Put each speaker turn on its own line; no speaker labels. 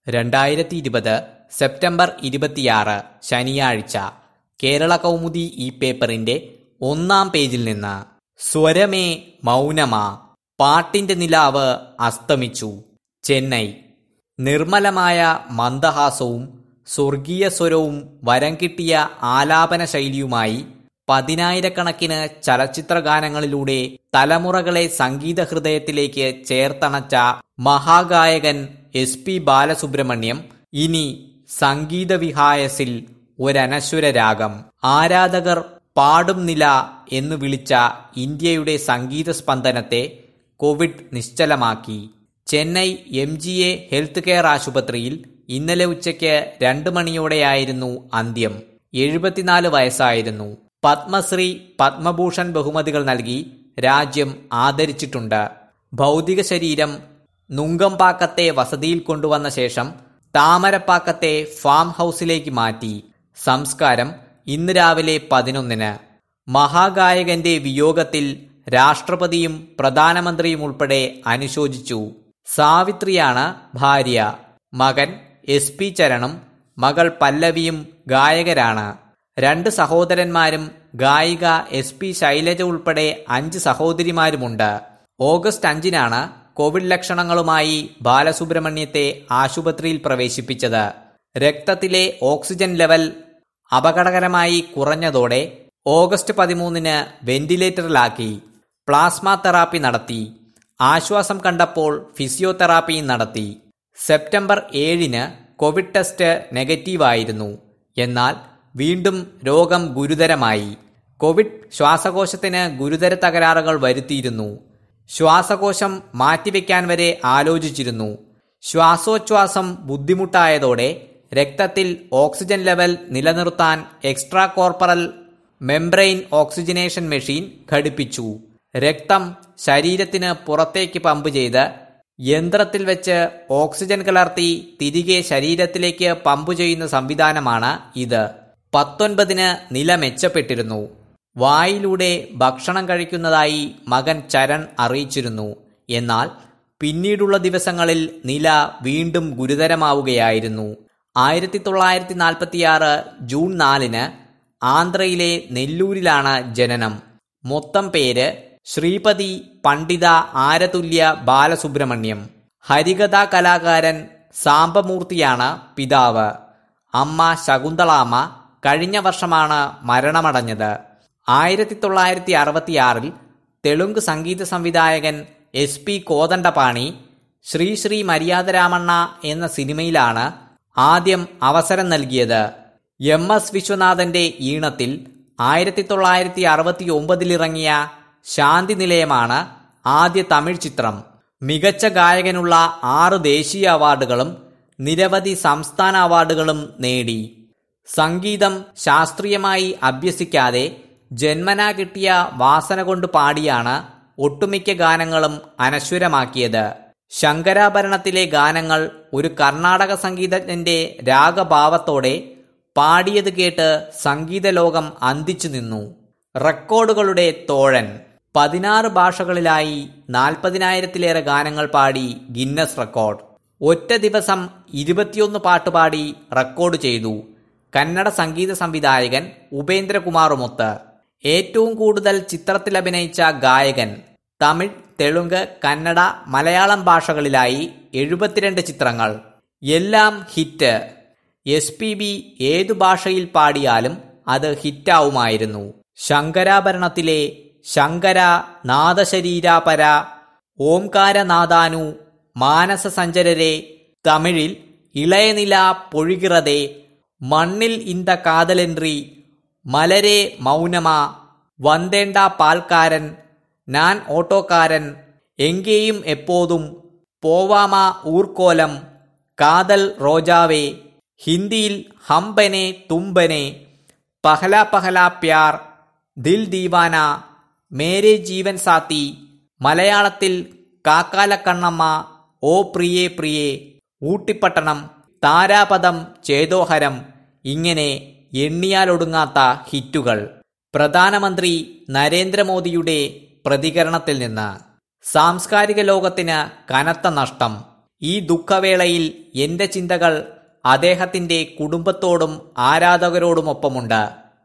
രണ്ടായിരത്തി ഇരുപത് സെപ്റ്റംബർ ഇരുപത്തിയാറ് ശനിയാഴ്ച കേരള കൗമുദി ഈ പേപ്പറിന്റെ ഒന്നാം പേജിൽ നിന്ന് സ്വരമേ മൗനമാ പാട്ടിന്റെ നിലാവ് അസ്തമിച്ചു ചെന്നൈ നിർമ്മലമായ മന്ദഹാസവും സ്വർഗീയ സ്വരവും വരം കിട്ടിയ ആലാപന ശൈലിയുമായി പതിനായിരക്കണക്കിന് ചലച്ചിത്ര ഗാനങ്ങളിലൂടെ തലമുറകളെ സംഗീത ഹൃദയത്തിലേക്ക് ചേർത്തണച്ച മഹാഗായകൻ എസ് പി ബാലസുബ്രഹ്മണ്യം ഇനി സംഗീത വിഹായസിൽ ഒരനശ്വര രാഗം ആരാധകർ പാടും നില എന്നു വിളിച്ച ഇന്ത്യയുടെ സംഗീത സ്പന്ദനത്തെ കോവിഡ് നിശ്ചലമാക്കി Chennai M G A health care ആശുപത്രിയിൽ ഇന്നലെ ഉച്ചയ്ക്ക് രണ്ട് മണിയോടെയായിരുന്നു അന്ത്യം എഴുപത്തിനാല് വയസ്സായിരുന്നു പത്മശ്രീ പത്മഭൂഷൺ ബഹുമതികൾ നൽകി രാജ്യം ആദരിച്ചിട്ടുണ്ട് ഭൗതിക ശരീരം നുങ്കമ്പാക്കത്തെ വസതിയിൽ കൊണ്ടുവന്ന ശേഷം താമരപ്പാക്കത്തെ ഫാം ഹൌസിലേക്ക് മാറ്റി സംസ്കാരം ഇന്ന് രാവിലെ പതിനൊന്നിന് മഹാഗായകന്റെ വിയോഗത്തിൽ രാഷ്ട്രപതിയും പ്രധാനമന്ത്രിയും ഉൾപ്പെടെ അനുശോചിച്ചു സാവിത്രിയാണ് ഭാര്യ മകൻ എസ് പി ചരണും മകൾ പല്ലവിയും ഗായകരാണ് രണ്ട് സഹോദരന്മാരും ഗായിക എസ് പി ശൈലജ ഉൾപ്പെടെ അഞ്ച് സഹോദരിമാരുമുണ്ട് ഓഗസ്റ്റ് അഞ്ചിനാണ് കോവിഡ് ലക്ഷണങ്ങളുമായി ബാലസുബ്രഹ്മണ്യത്തെ ആശുപത്രിയിൽ പ്രവേശിപ്പിച്ചത് രക്തത്തിലെ ഓക്സിജൻ ലെവൽ അപകടകരമായി കുറഞ്ഞതോടെ ഓഗസ്റ്റ് പതിമൂന്നിന് വെന്റിലേറ്ററിലാക്കി പ്ലാസ്മ തെറാപ്പി നടത്തി ആശ്വാസം കണ്ടപ്പോൾ ഫിസിയോതെറാപ്പിയും നടത്തി സെപ്റ്റംബർ ഏഴിന് കോവിഡ് ടെസ്റ്റ് നെഗറ്റീവായിരുന്നു എന്നാൽ വീണ്ടും രോഗം ഗുരുതരമായി കോവിഡ് ശ്വാസകോശത്തിന് ഗുരുതര തകരാറുകൾ വരുത്തിയിരുന്നു ശ്വാസകോശം മാറ്റിവെക്കാൻ വരെ ആലോചിച്ചിരുന്നു ശ്വാസോച്ഛ്വാസം ബുദ്ധിമുട്ടായതോടെ രക്തത്തിൽ ഓക്സിജൻ ലെവൽ നിലനിർത്താൻ extracorporeal membrane oxygenation machine ഘടിപ്പിച്ചു രക്തം ശരീരത്തിന് പുറത്തേക്ക് പമ്പ് ചെയ്ത് യന്ത്രത്തിൽ വെച്ച് ഓക്സിജൻ കലർത്തി തിരികെ ശരീരത്തിലേക്ക് പമ്പ് ചെയ്യുന്ന സംവിധാനമാണ് ഇത് പത്തൊൻപതിന് നില മെച്ചപ്പെട്ടിരുന്നു വായിലൂടെ ഭക്ഷണം കഴിക്കുന്നതായി മകൻ ചരൺ അറിയിച്ചിരുന്നു എന്നാൽ പിന്നീടുള്ള ദിവസങ്ങളിൽ നില വീണ്ടും ഗുരുതരമാവുകയായിരുന്നു ആയിരത്തി തൊള്ളായിരത്തി നാൽപ്പത്തിയാറ് ജൂൺ നാലിന് ആന്ധ്രയിലെ നെല്ലൂരിലാണ് ജനനം മൊത്തം പേര് ശ്രീപതി പണ്ഡിത ആരതുല്യ ബാലസുബ്രഹ്മണ്യം ഹരികഥാ കലാകാരൻ സാമ്പമൂർത്തിയാണ് പിതാവ് അമ്മ ശകുന്തളാമ്മ കഴിഞ്ഞ വർഷമാണ് മരണമടഞ്ഞത് ആയിരത്തി തൊള്ളായിരത്തി അറുപത്തിയാറിൽ തെലുങ്ക് സംഗീത സംവിധായകൻ എസ് പി കോദണ്ഡപാണി ശ്രീ ശ്രീ മര്യാദരാമണ്ണ എന്ന സിനിമയിലാണ് ആദ്യം അവസരം നൽകിയത് എം എസ് വിശ്വനാഥന്റെ ഈണത്തിൽ ആയിരത്തി തൊള്ളായിരത്തി അറുപത്തി ഒമ്പതിലിറങ്ങിയ ശാന്തി നിലയമാണ് ആദ്യ തമിഴ് ചിത്രം മികച്ച ഗായകനുള്ള ആറ് ദേശീയ അവാർഡുകളും നിരവധി സംസ്ഥാന അവാർഡുകളും നേടി സംഗീതം ശാസ്ത്രീയമായി അഭ്യസിക്കാതെ ജന്മനാ കിട്ടിയ വാസന കൊണ്ട് പാടിയാണ് ഒട്ടുമിക്ക ഗാനങ്ങളും അനശ്വരമാക്കിയത് ശങ്കരാഭരണത്തിലെ ഗാനങ്ങൾ ഒരു കർണാടക സംഗീതജ്ഞന്റെ രാഗഭാവത്തോടെ പാടിയത് കേട്ട് സംഗീത ലോകം അന്തിച്ചു നിന്നു റെക്കോർഡുകളുടെ തോഴൻ പതിനാറ് ഭാഷകളിലായി നാൽപ്പതിനായിരത്തിലേറെ ഗാനങ്ങൾ പാടി ഗിന്നസ് റെക്കോർഡ് ഒറ്റ ദിവസം ഇരുപത്തിയൊന്ന് പാട്ടുപാടി റെക്കോർഡ് ചെയ്തു കന്നഡ സംഗീത സംവിധായകൻ ഉപേന്ദ്രകുമാറുമൊത്ത് ഏറ്റവും കൂടുതൽ ചിത്രത്തിൽ അഭിനയിച്ച ഗായകൻ തമിഴ് തെലുങ്ക് കന്നഡ മലയാളം ഭാഷകളിലായി എഴുപത്തിരണ്ട് ചിത്രങ്ങൾ എല്ലാം ഹിറ്റ് എസ് പി ബി ഏതു ഭാഷയിൽ പാടിയാലും അത് ഹിറ്റാവുമായിരുന്നു ശങ്കരാഭരണത്തിലെ ശങ്കര നാദശരീരാപര ഓംകാരനാദാനു മാനസ സഞ്ചരരെ തമിഴിൽ ഇളയനില പൊഴുകിറതെ മണ്ണിൽ ഇന്ത കാതലെൻട്രി മലരെ മൗനമാ വന്തേണ്ട പാൽക്കാരൻ ഞാൻ ഓട്ടോക്കാരൻ എങ്കേയും എപ്പോതും പോവാമ ഊർക്കോലം കാതൽ റോജാവേ ഹിന്ദിയിൽ ഹംബനെ തുമ്പനെ പഹല പഹല പ്യാർ ദിൽ ദീവാന മേരെ ജീവൻ സാത്തി മലയാളത്തിൽ കാക്കാലക്കണ്ണമ്മ ഓ പ്രിയേ പ്രിയേ ഊട്ടിപ്പട്ടണം താരാപദം ചേതോഹരം ഇങ്ങനെ എണ്ണിയാലൊടുങ്ങാത്ത ഹിറ്റുകൾ പ്രധാനമന്ത്രി നരേന്ദ്രമോദിയുടെ പ്രതികരണത്തിൽ നിന്ന് സാംസ്കാരിക ലോകത്തിന് കനത്ത നഷ്ടം ഈ ദുഃഖവേളയിൽ എന്റെ ചിന്തകൾ അദ്ദേഹത്തിന്റെ കുടുംബത്തോടും ആരാധകരോടുമൊപ്പമുണ്ട്